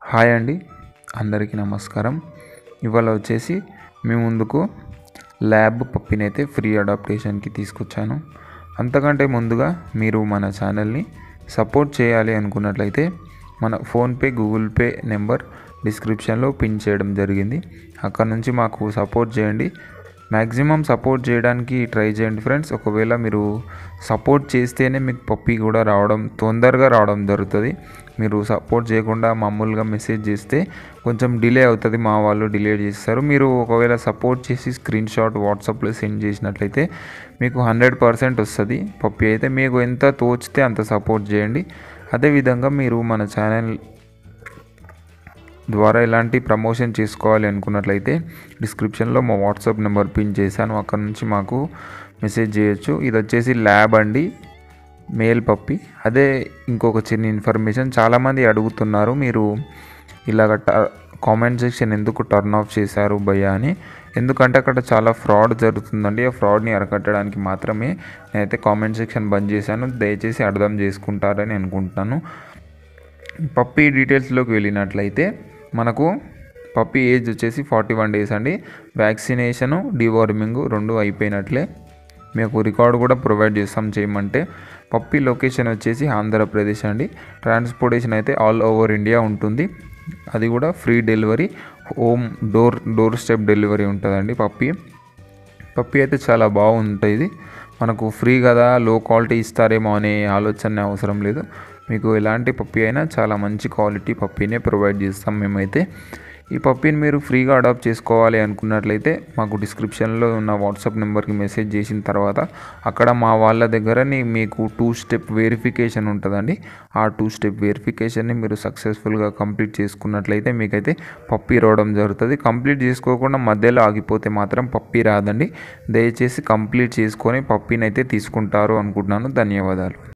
hi అండి అందరికీ నమస్కారం ఇవాళ వచ్చేసి మీ ముందుకు ల్యాబ్ పప్పిని అయితే ఫ్రీ అడాప్టేషన్కి తీసుకొచ్చాను అంతకంటే ముందుగా మీరు మన ఛానల్ని సపోర్ట్ చేయాలి అనుకున్నట్లయితే మన ఫోన్పే గూగుల్ పే నెంబర్ డిస్క్రిప్షన్లో పిన్ చేయడం జరిగింది అక్కడ నుంచి మాకు సపోర్ట్ చేయండి మ్యాక్సిమం సపోర్ట్ చేయడానికి ట్రై చేయండి ఫ్రెండ్స్ ఒకవేళ మీరు సపోర్ట్ చేస్తేనే మీకు పప్పి కూడా రావడం తొందరగా రావడం జరుగుతుంది మీరు సపోర్ట్ చేయకుండా మామూలుగా మెసేజ్ చేస్తే కొంచెం డిలే అవుతుంది మా వాళ్ళు డిలే చేస్తారు మీరు ఒకవేళ సపోర్ట్ చేసి స్క్రీన్ షాట్ వాట్సాప్లో సెండ్ చేసినట్లయితే మీకు హండ్రెడ్ పర్సెంట్ వస్తుంది పప్పి అయితే మీకు ఎంత తోచితే అంత సపోర్ట్ చేయండి అదేవిధంగా మీరు మన ఛానల్ ద్వారా ఎలాంటి ప్రమోషన్ చేసుకోవాలి అనుకున్నట్లయితే డిస్క్రిప్షన్లో మా వాట్సాప్ నెంబర్ పిన్ చేశాను అక్కడ నుంచి మాకు మెసేజ్ చేయొచ్చు ఇది వచ్చేసి ల్యాబ్ అండి మేల్ పప్పి అదే ఇంకొక చిన్న ఇన్ఫర్మేషన్ చాలామంది అడుగుతున్నారు మీరు ఇలాగ కామెంట్ సెక్షన్ ఎందుకు టర్న్ ఆఫ్ చేశారు భయ్యా అని ఎందుకంటే అక్కడ చాలా ఫ్రాడ్ జరుగుతుందండి ఆ ఫ్రాడ్ని అరకట్టడానికి మాత్రమే నేనైతే కామెంట్ సెక్షన్ బంద్ చేశాను దయచేసి అర్థం చేసుకుంటారని అనుకుంటున్నాను పప్పీ డీటెయిల్స్లోకి వెళ్ళినట్లయితే మనకు పప్పీ ఏజ్ వచ్చేసి ఫార్టీ వన్ డేస్ అండి వ్యాక్సినేషను డివార్మింగ్ రెండు అయిపోయినట్లే మీకు రికార్డు కూడా ప్రొవైడ్ చేస్తాం చేయమంటే పప్పీ లొకేషన్ వచ్చేసి ఆంధ్రప్రదేశ్ అండి ట్రాన్స్పోర్టేషన్ అయితే ఆల్ ఓవర్ ఇండియా ఉంటుంది అది కూడా free delivery home door door step delivery ఉంటుందండి పప్పీ పప్పీ అయితే చాలా బాగుంటుంది మనకు ఫ్రీ కదా లో క్వాలిటీ ఇస్తారేమో అనే ఆలోచన అవసరం లేదు మీకు ఎలాంటి పప్పీ అయినా చాలా మంచి క్వాలిటీ పప్పీనే ప్రొవైడ్ చేస్తాం మేమైతే ఈ పప్పీని మీరు ఫ్రీగా అడాప్ట్ చేసుకోవాలి అనుకున్నట్లయితే మాకు డిస్క్రిప్షన్లో ఉన్న వాట్సాప్ నెంబర్కి మెసేజ్ చేసిన తర్వాత అక్కడ మా వాళ్ళ దగ్గర మీకు టూ స్టెప్ వెరిఫికేషన్ ఉంటుందండి ఆ టూ స్టెప్ వెరిఫికేషన్ని మీరు సక్సెస్ఫుల్గా కంప్లీట్ చేసుకున్నట్లయితే మీకైతే పప్పీ రావడం జరుగుతుంది కంప్లీట్ చేసుకోకుండా మధ్యలో ఆగిపోతే మాత్రం పప్పీ రాదండి దయచేసి కంప్లీట్ చేసుకొని పప్పీని అయితే తీసుకుంటారు అనుకుంటున్నాను ధన్యవాదాలు